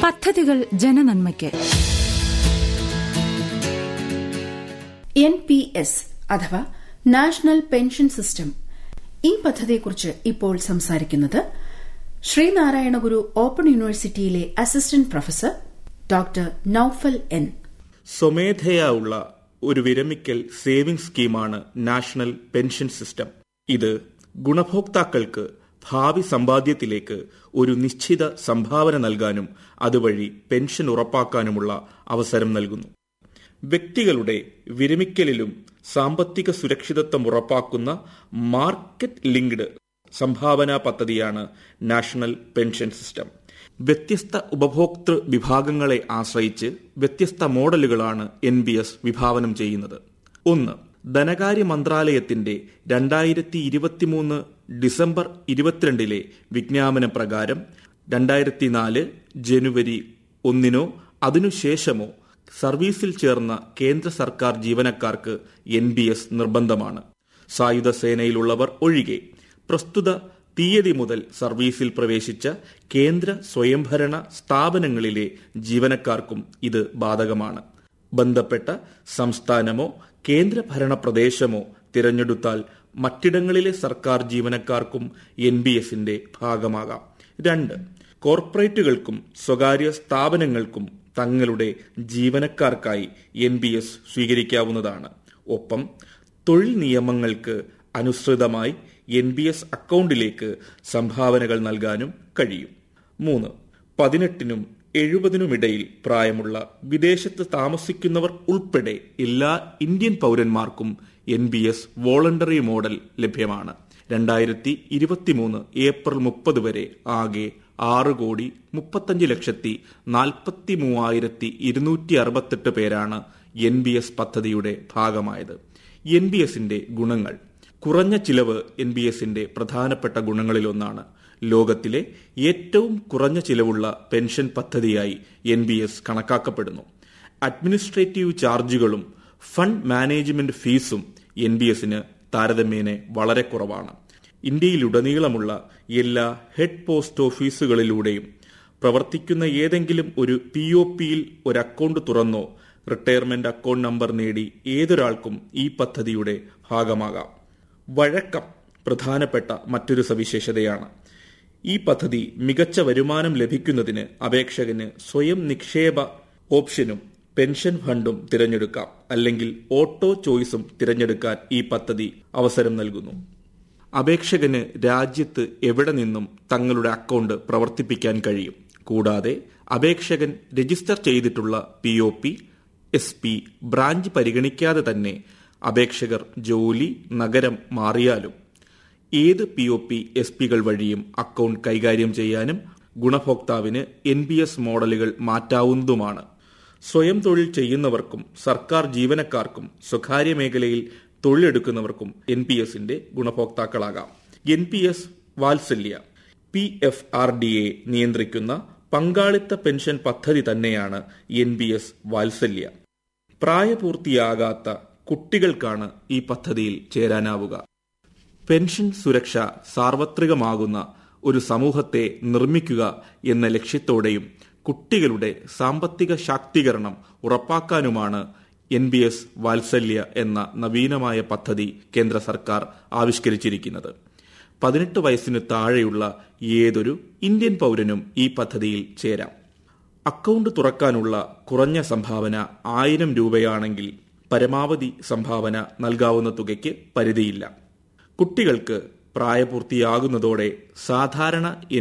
പദ്ധതികൾ ജനനന്മയ്ക്ക് N P S അഥവാ നാഷണൽ പെൻഷൻ സിസ്റ്റം ഈ പദ്ധതിയെക്കുറിച്ച് ഇപ്പോൾ സംസാരിക്കുന്നത് ശ്രീനാരായണ ഗുരു ഓപ്പൺ യൂണിവേഴ്സിറ്റിയിലെ assistant professor doctor Noufal N സ്വമേധയാ ഉള്ള ഒരു വിരമിക്കൽ സേവിംഗ് സ്കീമാണ് നാഷണൽ പെൻഷൻ സിസ്റ്റം ഇത് ഗുണഭോക്താക്കൾക്ക് ഭാവി സമ്പാദ്യത്തിലേക്ക് ഒരു നിശ്ചിത സംഭാവന നൽകാനും അതുവഴി പെൻഷൻ ഉറപ്പാക്കാനുമുള്ള അവസരം നൽകുന്നു വ്യക്തികളുടെ വിരമിക്കലിലും സാമ്പത്തിക സുരക്ഷിതത്വം ഉറപ്പാക്കുന്ന മാർക്കറ്റ് ലിങ്ക്ഡ് സംഭാവനാ പദ്ധതിയാണ് നാഷണൽ പെൻഷൻ സിസ്റ്റം വ്യത്യസ്ത ഉപഭോക്തൃ വിഭാഗങ്ങളെ ആശ്രയിച്ച് വ്യത്യസ്ത മോഡലുകളാണ് എൻ ബി എസ് വിഭാവനം ചെയ്യുന്നത് ഒന്ന് ധനകാര്യ മന്ത്രാലയത്തിന്റെ രണ്ടായിരത്തി ഇരുപത്തിമൂന്ന് ഡിസംബർ ഇരുപത്തിരണ്ടിലെ വിജ്ഞാപന പ്രകാരം രണ്ടായിരത്തി നാല് ജനുവരി ഒന്നിനോ അതിനുശേഷമോ സർവീസിൽ ചേർന്ന കേന്ദ്ര സർക്കാർ ജീവനക്കാർക്ക് എൻ ബി എസ് നിർബന്ധമാണ് സായുധ സേനയിലുള്ളവർ ഒഴികെ പ്രസ്തുത തീയതി മുതൽ സർവീസിൽ പ്രവേശിച്ച കേന്ദ്ര സ്വയംഭരണ സ്ഥാപനങ്ങളിലെ ജീവനക്കാർക്കും ഇത് ബാധകമാണ് ബന്ധപ്പെട്ട സംസ്ഥാനമോ കേന്ദ്രഭരണ പ്രദേശമോ തിരഞ്ഞെടുത്താൽ മറ്റിടങ്ങളിലെ സർക്കാർ ജീവനക്കാർക്കും എൻ ബി എസിന്റെ ഭാഗമാകാം രണ്ട് കോർപ്പറേറ്റുകൾക്കും സ്വകാര്യ സ്ഥാപനങ്ങൾക്കും തങ്ങളുടെ ജീവനക്കാർക്കായി എൻ ബി എസ് സ്വീകരിക്കാവുന്നതാണ് ഒപ്പം തൊഴിൽ നിയമങ്ങൾക്ക് അനുസൃതമായി എൻ ബി എസ് അക്കൗണ്ടിലേക്ക് സംഭാവനകൾ നൽകാനും കഴിയും മൂന്ന് പതിനെട്ടിനും എഴുപതിനുമിടയിൽ പ്രായമുള്ള വിദേശത്ത് താമസിക്കുന്നവർ ഉൾപ്പെടെ എല്ലാ ഇന്ത്യൻ പൗരന്മാർക്കും N B S voluntary model ലഭ്യമാണ് രണ്ടായിരത്തി ഇരുപത്തിമൂന്ന് ഏപ്രിൽ മുപ്പത് വരെ ആകെ ആറ് കോടി മുപ്പത്തഞ്ച് ലക്ഷത്തി നാൽപ്പത്തി മൂവായിരത്തി ഇരുന്നൂറ്റി അറുപത്തെട്ട് പേരാണ് എൻ ബി എസ് പദ്ധതിയുടെ ഭാഗമായത് എൻ ബി എസിന്റെ ഗുണങ്ങൾ കുറഞ്ഞ ചിലവ് എൻ ബി എസിന്റെ പ്രധാനപ്പെട്ട ഗുണങ്ങളിലൊന്നാണ് ലോകത്തിലെ ഏറ്റവും കുറഞ്ഞ ചിലവുള്ള പെൻഷൻ പദ്ധതിയായി എൻ ബി എസ് കണക്കാക്കപ്പെടുന്നു അഡ്മിനിസ്ട്രേറ്റീവ് ചാർജുകളും ഫണ്ട് മാനേജ്മെന്റ് ഫീസും എൻ ബി എസിന് താരതമ്യേന വളരെ കുറവാണ് ഇന്ത്യയിലുടനീളമുള്ള എല്ലാ ഹെഡ് പോസ്റ്റ് ഓഫീസുകളിലൂടെയും പ്രവർത്തിക്കുന്ന ഏതെങ്കിലും ഒരു പി ഒ പിയിൽ ഒരു അക്കൗണ്ട് തുറന്നോ റിട്ടയർമെന്റ് അക്കൗണ്ട് നമ്പർ നേടി ഏതൊരാൾക്കും ഈ പദ്ധതിയുടെ ഭാഗമാകാം വഴക്കം പ്രധാനപ്പെട്ട മറ്റൊരു സവിശേഷതയാണ് ഈ പദ്ധതി മികച്ച വരുമാനം ലഭിക്കുന്നതിന് അപേക്ഷകന് സ്വയം നിക്ഷേപ ഓപ്ഷനും പെൻഷൻ ഫണ്ടും തിരഞ്ഞെടുക്കാം അല്ലെങ്കിൽ ഓട്ടോ ചോയ്സും തിരഞ്ഞെടുക്കാൻ ഈ പദ്ധതി അവസരം നൽകുന്നു അപേക്ഷകന് രാജ്യത്ത് എവിടെ നിന്നും തങ്ങളുടെ അക്കൗണ്ട് പ്രവർത്തിപ്പിക്കാൻ കഴിയും കൂടാതെ അപേക്ഷകൻ രജിസ്റ്റർ ചെയ്തിട്ടുള്ള P O P S P branch പരിഗണിക്കാതെ തന്നെ അപേക്ഷകർ ജോലി നഗരം മാറിയാലും ഏത് പി ഒ പി എസ് പികൾ വഴിയും അക്കൗണ്ട് കൈകാര്യം ചെയ്യാനും ഗുണഭോക്താവിന് എൻ ബി എസ് മോഡലുകൾ മാറ്റാവുന്നതുമാണ് സ്വയം തൊഴിൽ ചെയ്യുന്നവർക്കും സർക്കാർ ജീവനക്കാർക്കും സ്വകാര്യ മേഖലയിൽ തൊഴിലെടുക്കുന്നവർക്കും എൻ പി എസിന്റെ ഗുണഭോക്താക്കളാകാം N P S Vatsalya P F R D A നിയന്ത്രിക്കുന്ന പങ്കാളിത്ത പെൻഷൻ പദ്ധതി തന്നെയാണ് എൻ ബി എസ് വാത്സല്യ പ്രായപൂർത്തിയാകാത്ത കുട്ടികൾക്കാണ് ഈ പദ്ധതിയിൽ ചേരാനാവുക പെൻഷൻ സുരക്ഷ സാർവത്രികമാകുന്ന ഒരു സമൂഹത്തെ നിർമ്മിക്കുക എന്ന ലക്ഷ്യത്തോടെയും കുട്ടികളുടെ സാമ്പത്തിക ശാക്തീകരണം ഉറപ്പാക്കാനുമാണ് എൻ ബി എസ് വാത്സല്യ എന്ന നവീനമായ പദ്ധതി കേന്ദ്ര സർക്കാർ ആവിഷ്കരിച്ചിരിക്കുന്നത് പതിനെട്ട് വയസ്സിന് താഴെയുള്ള ഏതൊരു ഇന്ത്യൻ പൗരനും ഈ പദ്ധതിയിൽ ചേരാം അക്കൗണ്ട് തുറക്കാനുള്ള കുറഞ്ഞ സംഭാവന ആയിരം രൂപയാണെങ്കിൽ പരമാവധി സംഭാവന നൽകാവുന്ന തുകയ്ക്ക് പരിധിയില്ല കുട്ടികൾക്ക് പ്രായപൂർത്തിയാകുന്നതോടെ സാധാരണ